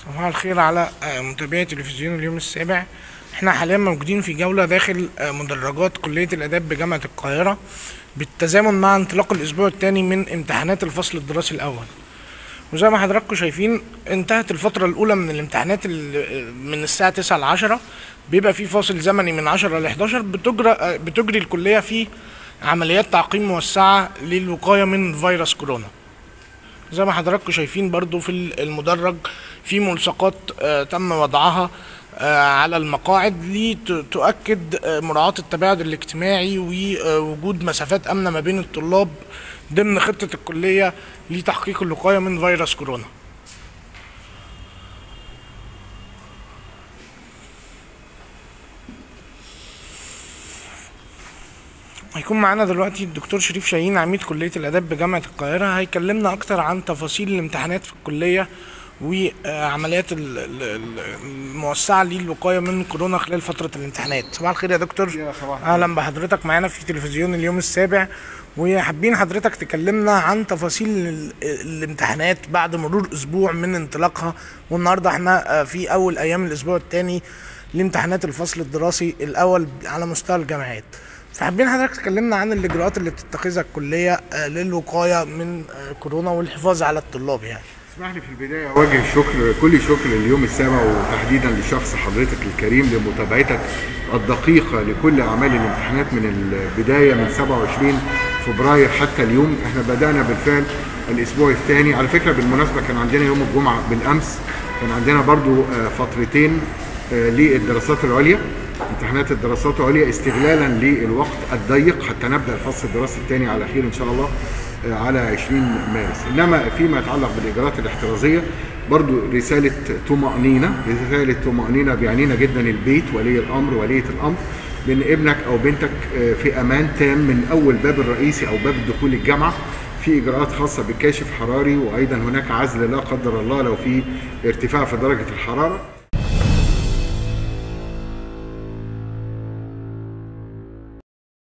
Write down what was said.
صباح الخير على آه، متابعي تلفزيون اليوم السابع احنا حاليا موجودين في جولة داخل آه، مدرجات كلية الآداب بجامعة القاهرة بالتزامن مع انطلاق الأسبوع الثاني من امتحانات الفصل الدراسي الأول وزي ما حضراتكم شايفين انتهت الفترة الأولى من الامتحانات ال- من الساعة 9 ل 10 بيبقى في فاصل زمني من 10 ل 11 بتجرى آه، بتجري الكلية فيه عمليات تعقيم موسعة للوقاية من فيروس كورونا زي ما حضراتكم شايفين برضو في المدرج في ملصقات آه، تم وضعها آه، على المقاعد لتؤكد آه، مراعاة التباعد الاجتماعي ووجود مسافات آمنة ما بين الطلاب ضمن خطة الكلية لتحقيق الوقاية من فيروس كورونا هيكون معانا دلوقتي الدكتور شريف شاهين عميد كلية الآداب بجامعة القاهرة هيكلمنا أكتر عن تفاصيل الامتحانات في الكلية وعمليات ال- ال- ال- الموسعة للوقاية من كورونا خلال فترة الامتحانات صباح الخير يا دكتور يا صباح الخير. أهلا بحضرتك معانا في تلفزيون اليوم السابع وحابين حضرتك تكلمنا عن تفاصيل ال- الامتحانات بعد مرور أسبوع من انطلاقها والنهاردة احنا آه، في أول أيام الأسبوع الثاني لامتحانات الفصل الدراسي الأول على مستوى الجامعات فحابين حضرتك تكلمنا عن الإجراءات اللي بتتخذها الكلية آه، للوقاية من آه، كورونا والحفاظ على الطلاب يعني اسمح لي في البداية أوجه الشكر كل شكر اليوم السابع وتحديدا لشخص حضرتك الكريم لمتابعتك الدقيقة لكل أعمال الامتحانات من البداية من 27 فبراير حتى اليوم احنا بدأنا بالفعل الأسبوع الثاني على فكرة بالمناسبة كان عندنا يوم الجمعة بالأمس كان عندنا برضو آه، فترتين آه، للدراسات العليا امتحانات الدراسات العليا استغلالا للوقت الضيق حتى نبدأ الفصل الدراسي الثاني على خير إن شاء الله آه، على 20 مارس انما فيما يتعلق بالاجراءات الاحترازيه برضو رساله طمانينه رساله طمانينه بيعنينا جدا البيت ولي الامر وليه الامر بان ابنك او بنتك آه، في امان تام من اول باب الرئيسي او باب دخول الجامعه في اجراءات خاصه بالكاشف حراري وايضا هناك عزل لا قدر الله لو في ارتفاع في درجه الحراره